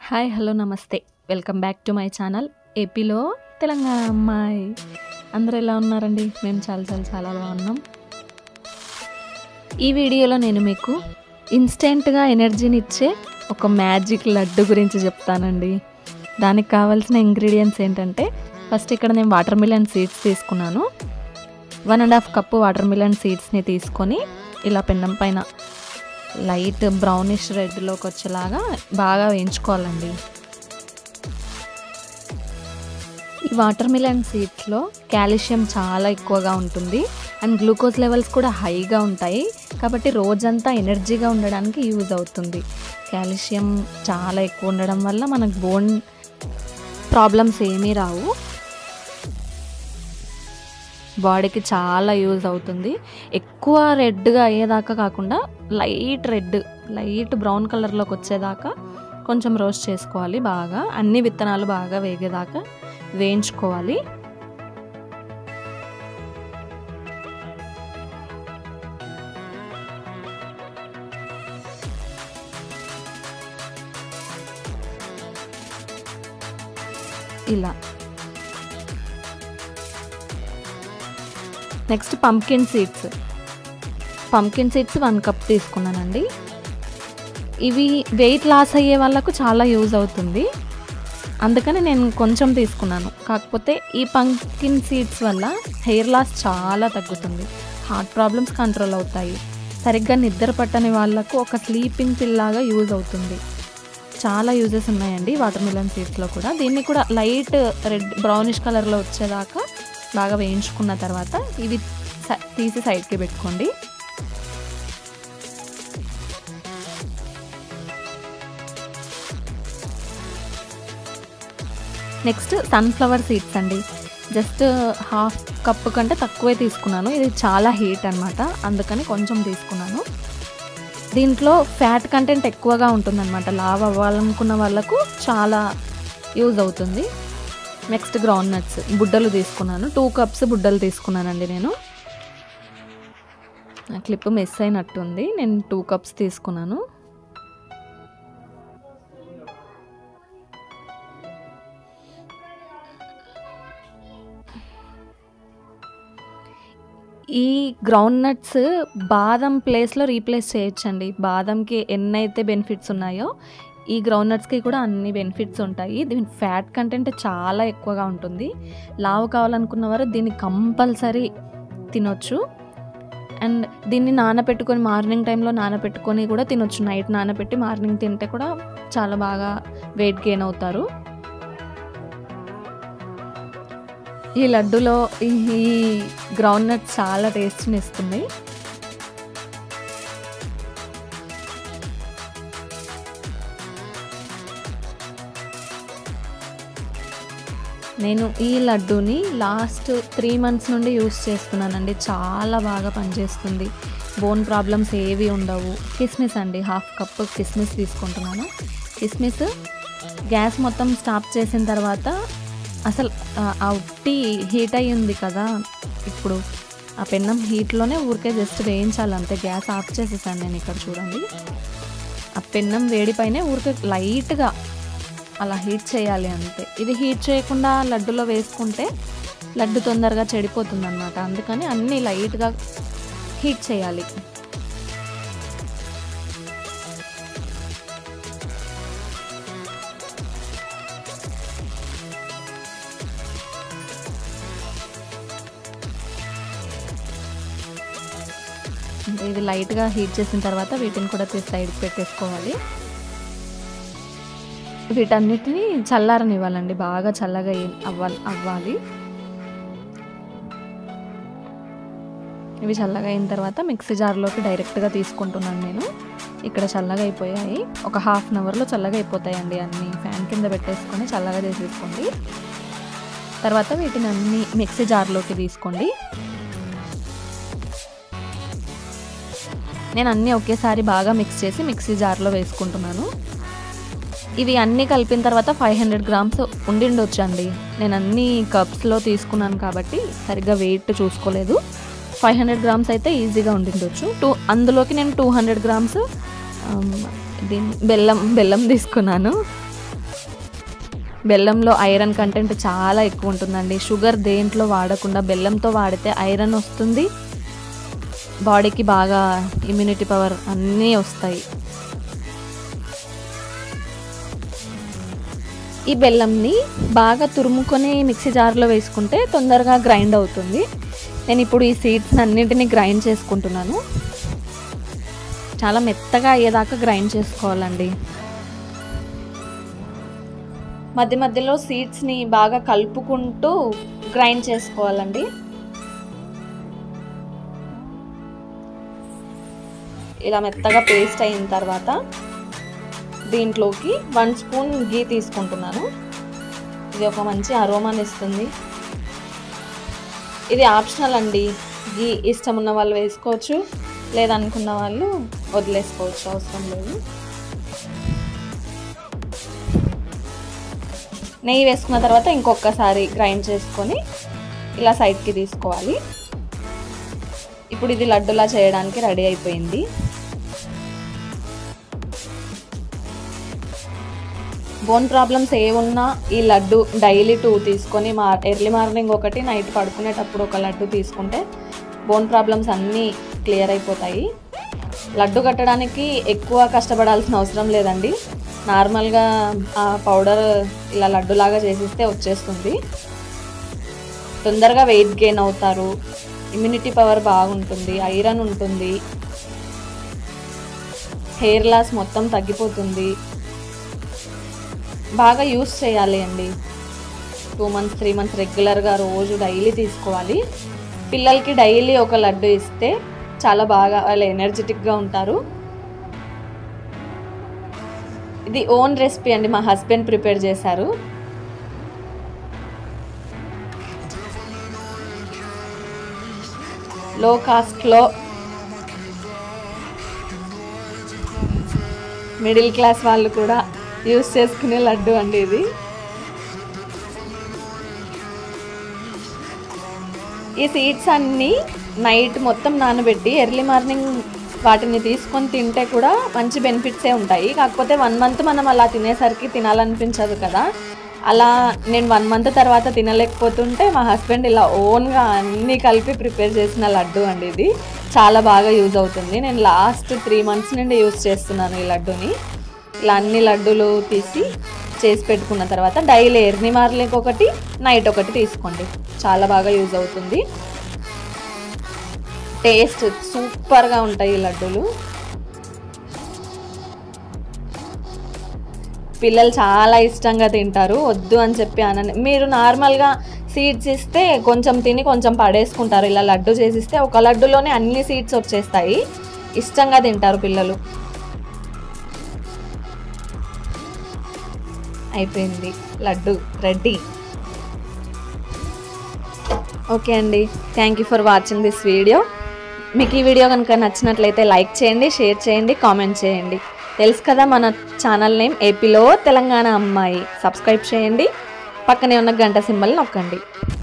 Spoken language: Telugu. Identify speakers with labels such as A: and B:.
A: హాయ్ హలో నమస్తే welcome back to my channel ఏపీలో తెలంగాణ అమ్మాయి అందరూ ఎలా ఉన్నారండి మేము చాలా చాలా చాలా బాగున్నాం ఈ వీడియోలో నేను మీకు ఇన్స్టెంట్గా ఎనర్జీని ఇచ్చే ఒక మ్యాజిక్ లడ్డు గురించి చెప్తానండి దానికి కావాల్సిన ఇంగ్రీడియంట్స్ ఏంటంటే ఫస్ట్ ఇక్కడ నేను వాటర్ మిలన్ సీడ్స్ తీసుకున్నాను one and half cup watermelon సీడ్స్ని తీసుకొని ఇలా పెన్నం పైన లైట్ బ్రౌనిష్ రెడ్లోకి వచ్చేలాగా బాగా వేయించుకోవాలండి ఈ వాటర్ మిలన్ సీడ్స్లో కాల్షియం చాలా ఎక్కువగా ఉంటుంది అండ్ గ్లూకోజ్ లెవెల్స్ కూడా హైగా ఉంటాయి కాబట్టి రోజంతా ఎనర్జీగా ఉండడానికి యూజ్ అవుతుంది కాల్షియం చాలా ఎక్కువ ఉండడం వల్ల మనకు బోన్ ప్రాబ్లమ్స్ ఏమీ రావు బాడీకి చాలా యూజ్ అవుతుంది ఎక్కువ రెడ్గా అయ్యేదాకా కాకుండా లైట్ రెడ్ లైట్ బ్రౌన్ కలర్లోకి వచ్చేదాకా కొంచెం రోస్ట్ చేసుకోవాలి బాగా అన్ని విత్తనాలు బాగా వేగేదాకా వేయించుకోవాలి ఇలా next pumpkin seeds pumpkin seeds one cup తీసుకున్నానండి ఇవి వెయిట్ లాస్ అయ్యే వాళ్ళకు చాలా యూజ్ అవుతుంది అందుకని నేను కొంచెం తీసుకున్నాను కాకపోతే ఈ పంకిన్ సీడ్స్ వల్ల హెయిర్ లాస్ చాలా తగ్గుతుంది హార్ట్ ప్రాబ్లమ్స్ కంట్రోల్ అవుతాయి సరిగ్గా నిద్ర పట్టని వాళ్ళకు ఒక స్లీపింగ్ పిల్ లాగా యూజ్ అవుతుంది చాలా యూజెస్ ఉన్నాయండి వాటర్ మిలన్ సీడ్స్లో కూడా దీన్ని కూడా లైట్ రెడ్ బ్రౌనిష్ కలర్లో వచ్చేదాకా బాగా వేయించుకున్న తర్వాత ఇవి తీసి సైడ్కి పెట్టుకోండి నెక్స్ట్ సన్ఫ్లవర్ సీడ్స్ అండి జస్ట్ హాఫ్ కప్ కంటే తక్కువే తీసుకున్నాను ఇది చాలా హీట్ అనమాట అందుకని కొంచెం తీసుకున్నాను దీంట్లో ఫ్యాట్ కంటెంట్ ఎక్కువగా ఉంటుందన్నమాట లావ్ అవ్వాలనుకున్న వాళ్ళకు చాలా యూజ్ అవుతుంది నెక్స్ట్ గ్రౌండ్ నట్స్ బుడ్డలు తీసుకున్నాను టూ కప్స్ బుడ్డలు తీసుకున్నానండి నేను క్లిప్ మిస్ అయినట్టుంది నేను టూ కప్స్ తీసుకున్నాను ఈ గ్రౌండ్ నట్స్ బాదం ప్లేస్లో రీప్లేస్ చేయొచ్చండి బాదంకి ఎన్నైతే బెనిఫిట్స్ ఉన్నాయో ఈ గ్రౌండ్ నట్స్కి కూడా అన్ని బెనిఫిట్స్ ఉంటాయి దీని ఫ్యాట్ కంటెంట్ చాలా ఎక్కువగా ఉంటుంది లావు కావాలనుకున్న వారు దీన్ని కంపల్సరీ తినొచ్చు అండ్ దీన్ని నానబెట్టుకొని మార్నింగ్ టైంలో నానబెట్టుకొని కూడా తినొచ్చు నైట్ నానబెట్టి మార్నింగ్ తింటే కూడా చాలా బాగా వెయిట్ గెయిన్ అవుతారు ఈ లడ్డులో ఈ గ్రౌండ్ నట్ చాలా టేస్ట్ని ఇస్తుంది నేను ఈ లడ్డూని లాస్ట్ త్రీ మంత్స్ నుండి యూస్ చేస్తున్నానండి చాలా బాగా పనిచేస్తుంది బోన్ ప్రాబ్లమ్స్ ఏవి ఉండవు కిస్మిస్ అండి హాఫ్ కప్ కిస్మిస్ తీసుకుంటున్నాను కిస్మిస్ గ్యాస్ మొత్తం స్టాప్ చేసిన తర్వాత అసలు ఆ ఉట్టి హీట్ అయ్యి ఉంది కదా ఇప్పుడు ఆ పెన్నం హీట్లోనే ఊరికే జస్ట్ వేయించాలి అంతే గ్యాస్ ఆఫ్ చేసేసాను నేను ఇక్కడ చూడండి ఆ పెన్నం వేడిపైనే ఊరికే లైట్గా అలా హీట్ చేయాలి అంతే ఇది హీట్ చేయకుండా లడ్డులో వేసుకుంటే లడ్డు తొందరగా చెడిపోతుంది అనమాట అందుకని అన్నీ లైట్గా హీట్ చేయాలి ఇది లైట్గా హీట్ చేసిన తర్వాత వీటిని కూడా సైడ్కి పెట్టేసుకోవాలి వీటన్నిటిని చల్లారనివ్వాలండి బాగా చల్లగా అవ్వాలి అవ్వాలి ఇవి చల్లగా అయిన తర్వాత మిక్సీ జార్లోకి డైరెక్ట్గా తీసుకుంటున్నాను నేను ఇక్కడ చల్లగా అయిపోయాయి ఒక హాఫ్ అన్ అవర్లో చల్లగా అయిపోతాయండి అన్నీ ఫ్యాన్ కింద పెట్టేసుకొని చల్లగా చేసేసుకోండి తర్వాత వీటిని అన్ని మిక్సీ జార్లోకి తీసుకోండి నేను అన్నీ ఒకేసారి బాగా మిక్స్ చేసి మిక్సీ జార్లో వేసుకుంటున్నాను ఇవి అన్నీ కలిపిన తర్వాత ఫైవ్ హండ్రెడ్ గ్రామ్స్ ఉండిండొచ్చు అండి నేను అన్ని కప్స్లో తీసుకున్నాను కాబట్టి సరిగ్గా వెయిట్ చూసుకోలేదు ఫైవ్ హండ్రెడ్ గ్రామ్స్ అయితే ఈజీగా ఉండిండొచ్చు టూ అందులోకి నేను టూ హండ్రెడ్ గ్రామ్స్ దీన్ని బెల్లం బెల్లం తీసుకున్నాను బెల్లంలో ఐరన్ కంటెంట్ చాలా ఎక్కువ ఉంటుందండి షుగర్ దేంట్లో వాడకుండా బెల్లంతో వాడితే ఐరన్ వస్తుంది బాడీకి బాగా ఇమ్యూనిటీ పవర్ అన్నీ వస్తాయి ఈ బెల్లంని బాగా తురుముకొని మిక్సీ జార్లో వేసుకుంటే తొందరగా గ్రైండ్ అవుతుంది నేను ఇప్పుడు ఈ సీడ్స్ అన్నింటినీ గ్రైండ్ చేసుకుంటున్నాను చాలా మెత్తగా అయ్యేదాకా గ్రైండ్ చేసుకోవాలండి మధ్య మధ్యలో సీడ్స్ని బాగా కలుపుకుంటూ గ్రైండ్ చేసుకోవాలండి ఇలా మెత్తగా పేస్ట్ అయిన తర్వాత దీంట్లోకి వన్ స్పూన్ గీ తీసుకుంటున్నాను ఇది ఒక మంచి అరోమాని ఇస్తుంది ఇది ఆప్షనల్ అండి గీ ఇష్టం ఉన్న వాళ్ళు వేసుకోవచ్చు లేదనుకున్న వాళ్ళు వదిలేసుకోవచ్చు అవసరం లేదు నెయ్యి వేసుకున్న తర్వాత ఇంకొకసారి గ్రైండ్ చేసుకొని ఇలా సైడ్కి తీసుకోవాలి ఇప్పుడు ఇది లడ్డులా చేయడానికి రెడీ అయిపోయింది బోన్ ప్రాబ్లమ్స్ ఏ ఉన్నా ఈ లడ్డు డైలీ టూ తీసుకొని మా ఎర్లీ మార్నింగ్ ఒకటి నైట్ పడుకునేటప్పుడు ఒక లడ్డు తీసుకుంటే బోన్ ప్రాబ్లమ్స్ అన్నీ క్లియర్ అయిపోతాయి లడ్డు కట్టడానికి ఎక్కువ కష్టపడాల్సిన అవసరం లేదండి నార్మల్గా ఆ పౌడర్ ఇలా లడ్డులాగా చేసిస్తే వచ్చేస్తుంది తొందరగా వెయిట్ గెయిన్ అవుతారు ఇమ్యూనిటీ పవర్ బాగుంటుంది ఐరన్ ఉంటుంది హెయిర్ లాస్ మొత్తం తగ్గిపోతుంది బాగా యూస్ చేయాలి అండి టూ మంత్స్ త్రీ మంత్స్ రెగ్యులర్గా రోజు డైలీ తీసుకోవాలి పిల్లలకి డైలీ ఒక లడ్డు ఇస్తే చాలా బాగా వాళ్ళు ఎనర్జెటిక్గా ఉంటారు ఇది ఓన్ రెసిపీ అండి మా హస్బెండ్ ప్రిపేర్ చేశారు లో కాస్ట్లో మిడిల్ క్లాస్ వాళ్ళు కూడా యూస్ చేసుకునే లడ్డు అండి ఇది ఈ సీడ్స్ అన్నీ నైట్ మొత్తం నానబెట్టి ఎర్లీ మార్నింగ్ వాటిని తీసుకొని తింటే కూడా మంచి బెనిఫిట్సే ఉంటాయి కాకపోతే వన్ మంత్ మనం అలా తినేసరికి తినాలనిపించదు కదా అలా నేను వన్ మంత్ తర్వాత తినలేకపోతుంటే మా హస్బెండ్ ఇలా ఓన్గా అన్నీ కలిపి ప్రిపేర్ చేసిన లడ్డు అండి ఇది చాలా బాగా యూజ్ అవుతుంది నేను లాస్ట్ త్రీ మంత్స్ నుండి యూజ్ చేస్తున్నాను ఈ లడ్డుని ఇలా అన్ని లడ్డూలు తీసి చేసి పెట్టుకున్న తర్వాత డైలీ ఎర్ని మార్లికి ఒకటి నైట్ ఒకటి తీసుకోండి చాలా బాగా యూజ్ అవుతుంది టేస్ట్ సూపర్గా ఉంటాయి ఈ లడ్డూలు పిల్లలు చాలా ఇష్టంగా తింటారు వద్దు అని చెప్పి అనని మీరు నార్మల్గా సీడ్స్ ఇస్తే కొంచెం తిని కొంచెం పడేసుకుంటారు ఇలా లడ్డు చేసిస్తే ఒక లడ్డులోనే అన్ని సీడ్స్ వచ్చేస్తాయి ఇష్టంగా తింటారు పిల్లలు అయిపోయింది లడ్డు రెడీ ఓకే అండి thank you for watching this video మీకు ఈ వీడియో కనుక నచ్చినట్లయితే లైక్ చేయండి షేర్ చేయండి కామెంట్ చేయండి తెలుసు కదా మన ఛానల్ నేమ్ ఏపీలో తెలంగాణ అమ్మాయి సబ్స్క్రైబ్ చేయండి పక్కనే ఉన్న గంట సింబల్ నొక్కండి